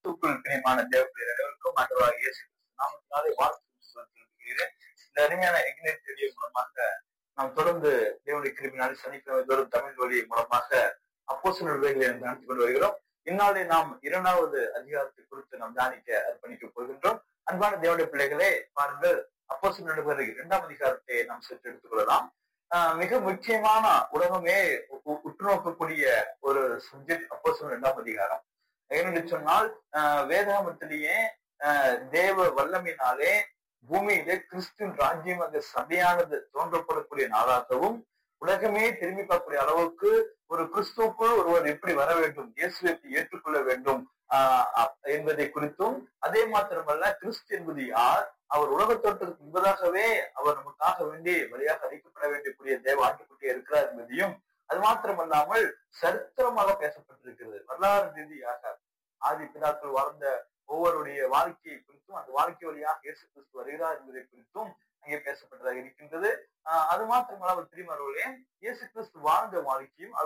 கிறிஸ்துக்குள் பிரியமான தேவப்பிரியர் அனைவருக்கும் ஆண்டவராக இயேசு கிறிஸ்து நாமத்தினாலே வாழ்த்து சொல்லியிருக்கிறேன் இந்த அருமையான இக்னேட் ரேடியோ மூலமாக நாம் தொடர்ந்து தேவனுடைய கிருமினாலே சனிக்கிழமை தோறும் தமிழ் வழி மூலமாக அப்போசல் உரைகளை நடத்தி கொண்டு வருகிறோம் இந்நாளை நாம் இரண்டாவது அதிகாரத்தை குறித்து நாம் தியானிக்க அர்ப்பணிக்க போகின்றோம் அன்பான தேவனுடைய பிள்ளைகளே பாருங்கள் அப்போசல் நடுவர் இரண்டாம் அதிகாரத்தை நாம் சற்று எடுத்துக் கொள்ளலாம் ஆஹ் மிக முக்கியமான உலகமே உ- உற்று நோக்கக்கூடிய ஒரு சப்ஜெக்ட் அப்போசல் இரண்டாம் அதிகாரம் ஏனென்று சொன்னால் ஆஹ் வேதாகமத்திலேயே ஆஹ் தேவ வல்லமையினாலே பூமியிலே கிறிஸ்துவின் ராஜ்யமாக சபையானது தோன்றப்படக்கூடிய நாளாகவும் உலகமே திரும்பி பார்க்கக்கூடிய அளவுக்கு ஒரு கிறிஸ்துவுக்குள் ஒருவர் எப்படி வர வேண்டும் இயேசுவை எப்படி ஏற்றுக்கொள்ள வேண்டும் ஆஹ் அ- என்பதை குறித்தும் அதே மாத்திரமல்ல கிறிஸ்து என்பது யார் அவர் உலகத்தோட்டத்துக்கு முன்பதாகவே அவர் நமக்காக வேண்டி வழியாக அழைக்கப்பட வேண்டியக்கூடிய தேவ ஆட்டுக்குட்டியே இருக்கிறார் என்பதையும் அது மாத்திரமல்லாமல் சரித்திரமாக பேசப்பட்டிருக்கிறது வரலாறு ரீதியாக ஆதி பிதாக்கள் வாழ்ந்த ஒவ்வொருடைய வாழ்க்கையை குறித்தும் அந்த வாழ்க்கை வழியாக இயேசு கிறிஸ்து வருகிறார் என்பதை குறித்தும் அங்கே பேசப்பட்டதாக இருக்கின்றது ஆஹ் அது மாத்திரமல்ல அவர் திருமருளே இயேசு கிறிஸ்து வாழ்ந்த வாழ்க்கையும் அவர்